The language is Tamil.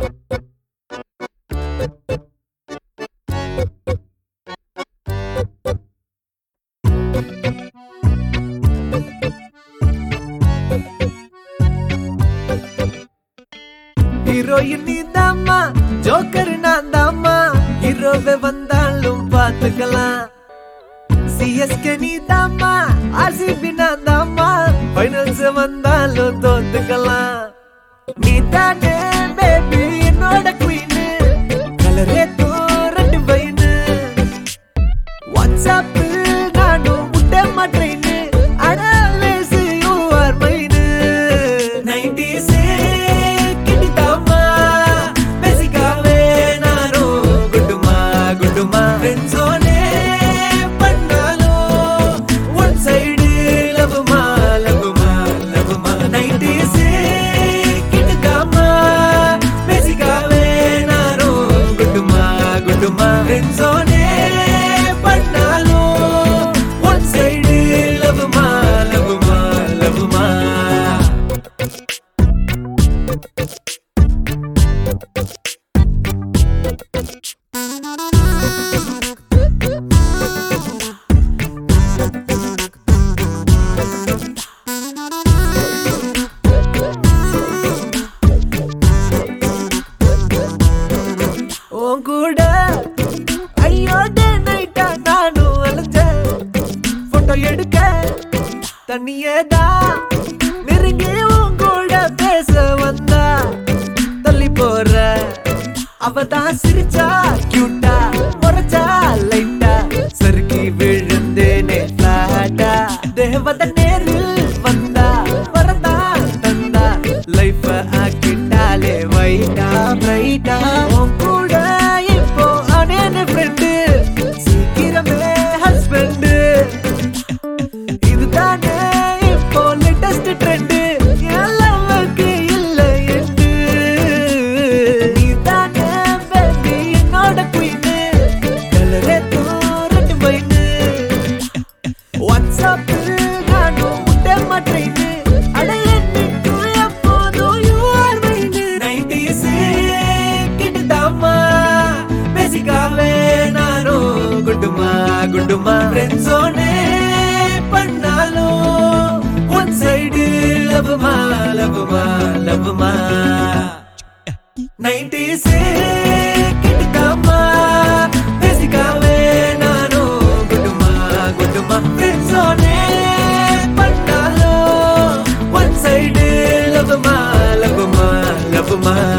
ஹீரோயின் நீ தாமா ஜோக்கர் நான் தாமா ஹீரோவே வந்தாலும் பாத்துக்கலாம் சிஎஸ்கே நீ தாமா ஆர்சிபி நான் தாமா ஃபைனல்ஸ் வந்தாலும் தோத்துக்கலாம் நீ தானே பேபி என்னோட குயின் கலரே ரெண்டு பையனு வாட்ஸ்அப் நானும் முட்டை மாட்டேன்னு அனாலேஸ் யூ ஆர் மைனு நைன்டிஸ் கிட்டிதாமா பேசிக்காவே நானும் குட்டுமா குட்டுமா ஃப்ரெண்ட்ஸோனே பண்ணாலும் ஒன் சைடு லவ்மா லவ்மா லவ்மா நைன்டிஸ் கிட்டிதாமா பேசிக்காவே நானும் குட்டுமா குட்டுமா ஃப்ரெண்ட்ஸோனே பண்ணாலும் ஒன் சைடு லவ்மா லவ்மா லவ்மா உன் கூட ஐயோட நைட்டா நானும் அலைஞ்சேன் போட்டோ எடுக்க தண்ணியே தான் நெருங்கி உன் கூட பேச வந்தா தள்ளி போற அவ தான் சிரிச்சா கியூட்டா முறைச்சா லைட்டா சறுக்கி விழுந்தேனே பிளாட்டா தேவத நேரில் வந்தா வரதா தந்தா லைஃப் ஆக்கிட்டாலே வைட்டா பிரைட்டா உன் கூட இப்போ அனேன ஃப்ரெண்டு சீக்கிரமே ஹஸ்பண்ட் இதுதானே இப்போ லேட்டஸ்ட் ட்ரெண்ட் எல்லாவுக்கு இல்ல எண்டு நீதானே பேபி என்னோட குயின் கலரே தூரட்டு பைனு வாட்ஸ்அப் நானும் முட்டை மாட்டேன்னு அடைய நிற்கும் எப்போதும் யூ ஆர் மைனு நைன்டிஸ் கிட்டுதாமா பேசிக்காவே நானும் குட்டுமா குட்டுமா ஃப்ரெண்ட்ஸோனே பண்ணாலும் ஒன் சைடு லவ்மா லவ்மா லவ்மா நைன்டிஸ் கிட்டுதாமா பேசிக்காவே நானும் குட்டுமா குட்டுமா ஃப்ரெண்ட்ஸோனே பண்ணாலும் ஒன் சைடு லவ்மா லவ்மா லவ்மா